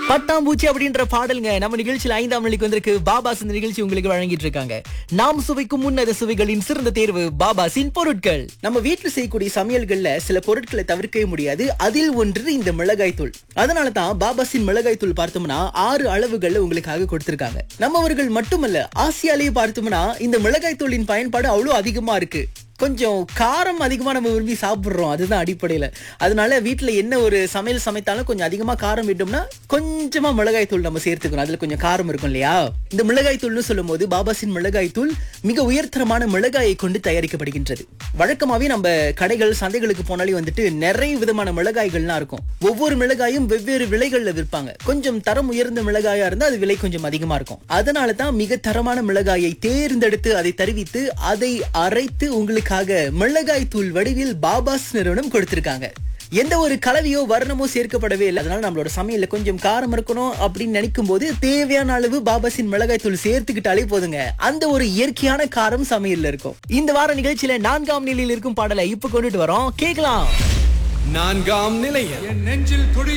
பட்டாம்பூச்சி அப்படின்ற பாடலுங்க நம்ம நிகழ்ச்சியில் ஐந்தாம் நிலைக்கு வந்திருக்கு பாபாஸ் இந்த நிகழ்ச்சி உங்களுக்கு வழங்கிட்டு இருக்காங்க நாம் சுவைக்கும் முன்னத சுவைகளின் சிறந்த தேர்வு பாபாஸின் பொருட்கள் நம்ம வீட்டுல செய்யக்கூடிய சமையல்கள்ல சில பொருட்களை தவிர்க்கவே முடியாது அதில் ஒன்று இந்த மிளகாய் தூள் அதனால தான் பாபாஸின் மிளகாய் தூள் பார்த்தோம்னா ஆறு அளவுகள்ல உங்களுக்காக கொடுத்திருக்காங்க நம்மவர்கள் மட்டுமல்ல ஆசியாலேயே பார்த்தோம்னா இந்த மிளகாய் தூளின் பயன்பாடு அவ்வளவு அதிகமா இருக்கு கொஞ்சம் காரம் அதிகமா நம்ம விரும்பி சாப்பிடுறோம் அதுதான் அடிப்படையில அதனால வீட்ல என்ன ஒரு சமையல் சமைத்தாலும் கொஞ்சம் அதிகமா காரம் விட்டோம்னா கொஞ்சமா மிளகாய் தூள் நம்ம சேர்த்துக்கணும் அதுல கொஞ்சம் காரம் இருக்கும் இல்லையா இந்த மிளகாய் தூள்னு சொல்லும்போது பாபாசின் மிளகாய் தூள் மிக உயர்தரமான மிளகாயை கொண்டு தயாரிக்கப்படுகின்றது வழக்கமாவே நம்ம கடைகள் சந்தைகளுக்கு போனாலே வந்துட்டு நிறைய விதமான மிளகாய்கள்லாம் இருக்கும் ஒவ்வொரு மிளகாயும் வெவ்வேறு விலைகள்ல விற்பாங்க கொஞ்சம் தரம் உயர்ந்த மிளகாயா இருந்தா அது விலை கொஞ்சம் அதிகமா இருக்கும் அதனால தான் மிக தரமான மிளகாயை தேர்ந்தெடுத்து அதை தருவித்து அதை அரைத்து உங்களுக்காக மிளகாய் தூள் வடிவில் பாபாஸ் நிறுவனம் கொடுத்திருக்காங்க எந்த ஒரு கலவையோ வர்ணமோ சேர்க்கப்படவே இல்லை அதனால நம்மளோட சமையல்ல கொஞ்சம் காரம் இருக்கணும் அப்படின்னு நினைக்கும் போது தேவையான அளவு பாபாஸின் மிளகாய் தூள் சேர்த்துக்கிட்டாலே போதுங்க அந்த ஒரு இயற்கையான காரம் சமையல்ல இருக்கும் இந்த வார நிகழ்ச்சியில நான்காம் நிலையில் இருக்கும் பாடலை இப்ப கொண்டுட்டு வரோம் கேக்கலாம் நான்காம் நிலையம் என் நெஞ்சில் குடி